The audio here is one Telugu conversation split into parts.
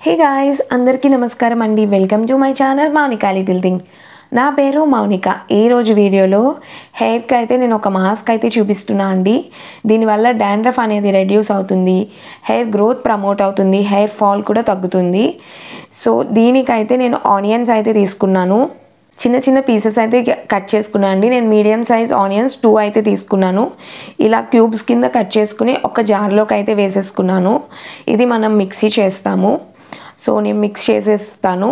హే గాయ్స్ అందరికీ నమస్కారం అండి welcome to my channel Monika little thing నా పేరు మౌనిక ఈరోజు వీడియోలో హెయిర్కి అయితే నేను ఒక మాస్క్ అయితే చూపిస్తున్నా అండి దీనివల్ల డాండ్రఫ్ అనేది రెడ్యూస్ అవుతుంది హెయిర్ గ్రోత్ ప్రమోట్ అవుతుంది హెయిర్ ఫాల్ కూడా తగ్గుతుంది సో దీనికైతే నేను ఆనియన్స్ అయితే తీసుకున్నాను చిన్న చిన్న పీసెస్ అయితే కట్ చేసుకున్నాను అండి నేను మీడియం సైజ్ ఆనియన్స్ టూ అయితే తీసుకున్నాను ఇలా క్యూబ్స్ కింద కట్ చేసుకుని ఒక జార్లోకి అయితే వేసేసుకున్నాను ఇది మనం మిక్సీ చేస్తాము సో నేను మిక్స్ చేసేస్తాను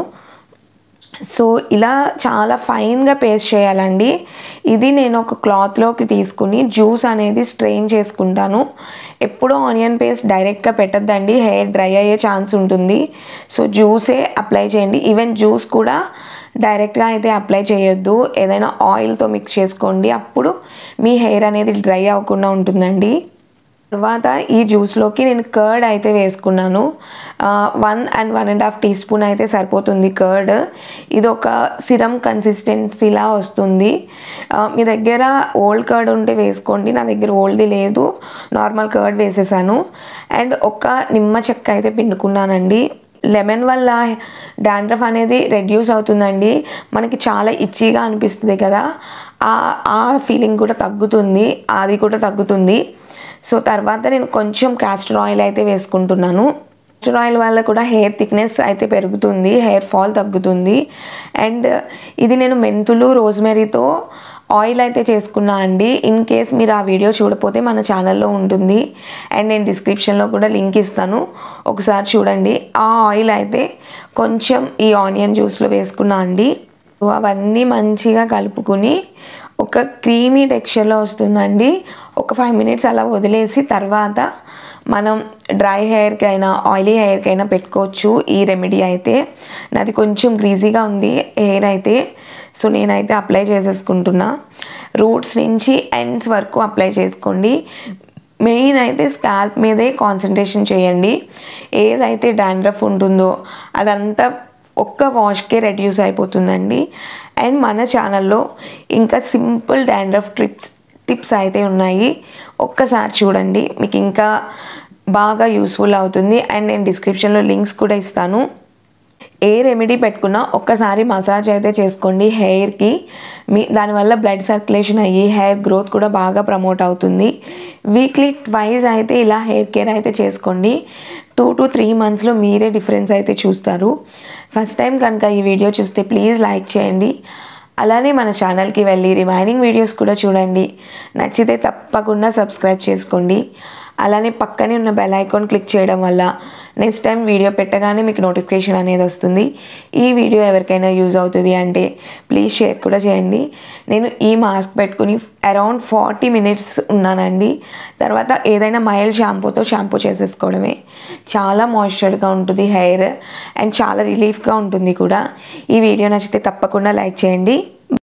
సో ఇలా చాలా ఫైన్గా పేస్ట్ చేయాలండి ఇది నేను ఒక క్లాత్లోకి తీసుకుని జ్యూస్ అనేది స్ట్రెయిన్ చేసుకుంటాను ఎప్పుడూ ఆనియన్ పేస్ట్ డైరెక్ట్గా పెట్టద్దండి హెయిర్ డ్రై అయ్యే ఛాన్స్ ఉంటుంది సో జ్యూసే అప్లై చేయండి ఈవెన్ జ్యూస్ కూడా డైరెక్ట్గా అయితే అప్లై చేయొద్దు ఏదైనా ఆయిల్తో మిక్స్ చేసుకోండి అప్పుడు మీ హెయిర్ అనేది డ్రై అవ్వకుండా ఉంటుందండి తర్వాత ఈ జ్యూస్లోకి నేను కర్డ్ అయితే వేసుకున్నాను one and one and half teaspoon అయితే సరిపోతుంది కర్డ్ ఇది ఒక సిరమ్ కన్సిస్టెన్సీలా వస్తుంది ఆ, మీ దగ్గర ఓల్డ్ కర్డ్ ఉంటే వేసుకోండి నా దగ్గర ఓల్డ్ది లేదు నార్మల్ కర్డ్ వేసేసాను అండ్ ఒక నిమ్మ చెక్క అయితే పిండుకున్నానండి లెమన్ వల్ల డాండ్రఫ్ అనేది రెడ్యూస్ అవుతుందండి మనకి చాలా ఇచ్చిగా అనిపిస్తుంది కదా ఆ- ఆ ఫీలింగ్ కూడా తగ్గుతుంది అది కూడా తగ్గుతుంది సో తర్వాత నేను కొంచెం క్యాస్టర్ ఆయిల్ అయితే వేసుకుంటున్నాను క్యాస్టర్ ఆయిల్ వల్ల కూడా హెయిర్ థిక్నెస్ అయితే పెరుగుతుంది హెయిర్ ఫాల్ తగ్గుతుంది అండ్ ఇది నేను మెంతులు రోజ్మెరీతో ఆయిల్ అయితే చేసుకున్నా అండి ఇన్ కేస్ మీరు ఆ వీడియో చూడపోతే మన ఛానల్లో ఉంటుంది అండ్ నేను డిస్క్రిప్షన్లో కూడా లింక్ ఇస్తాను ఒకసారి చూడండి ఆ ఆయిల్ అయితే కొంచెం ఈ ఆనియన్ జ్యూస్లో వేసుకున్నా అండి సో అవన్నీ మంచిగా కలుపుకుని ఒక క్రీమీ టెక్స్చర్లో వస్తుందండి ఒక ఫైవ్ మినిట్స్ అలా వదిలేసి తర్వాత మనం డ్రై హెయిర్కి అయినా ఆయిలీ హెయిర్కి అయినా పెట్టుకోవచ్చు ఈ రెమెడీ అయితే నాది కొంచెం గ్రీజీగా ఉంది హెయిర్ అయితే సో నేనైతే అప్లై చేసేసుకుంటున్నా రూట్స్ నుంచి ఎండ్స్ వరకు అప్లై చేసుకోండి మెయిన్ అయితే స్కాల్ప్ మీదే కాన్సన్ట్రేషన్ చేయండి ఏదైతే డాండ్రఫ్ ఉంటుందో అదంతా ఒక్క వాష్కే రెడ్యూస్ అయిపోతుందండి అండ్ మన ఛానల్లో ఇంకా సింపుల్ డాండ్రఫ్ ట్రిప్స్ టిప్స్ అయితే ఉన్నాయి ఒక్కసారి చూడండి మీకు ఇంకా బాగా యూస్ఫుల్ అవుతుంది అండ్ నేను డిస్క్రిప్షన్లో లింక్స్ కూడా ఇస్తాను ఏ రెమెడీ పెట్టుకున్నా ఒక్కసారి మసాజ్ అయితే చేసుకోండి హెయిర్కి మీ దానివల్ల బ్లడ్ సర్క్యులేషన్ అయ్యి హెయిర్ గ్రోత్ కూడా బాగా ప్రమోట్ అవుతుంది వీక్లీ ట్వైజ్ అయితే ఇలా హెయిర్ కేర్ అయితే చేసుకోండి టూ టు త్రీ మంత్స్లో మీరే డిఫరెన్స్ అయితే చూస్తారు ఫస్ట్ టైం కనుక ఈ వీడియో చూస్తే ప్లీజ్ లైక్ చేయండి అలానే మన ఛానల్కి వెళ్ళి రిమైనింగ్ వీడియోస్ కూడా చూడండి నచ్చితే తప్పకుండా సబ్స్క్రైబ్ చేసుకోండి అలానే పక్కనే ఉన్న బెల్ ఐకాన్ క్లిక్ చేయడం వల్ల నెక్స్ట్ టైం వీడియో పెట్టగానే మీకు నోటిఫికేషన్ అనేది వస్తుంది ఈ వీడియో ఎవరికైనా యూజ్ అవుతుంది అంటే ప్లీజ్ షేర్ కూడా చేయండి నేను ఈ మాస్క్ పెట్టుకుని అరౌండ్ ఫార్టీ మినిట్స్ ఉన్నానండి తర్వాత ఏదైనా మైల్డ్ షాంపూతో షాంపూ చేసేసుకోవడమే చాలా మాయిశ్చర్గా ఉంటుంది హెయిర్ అండ్ చాలా రిలీఫ్గా ఉంటుంది కూడా ఈ వీడియో నచ్చితే తప్పకుండా లైక్ చేయండి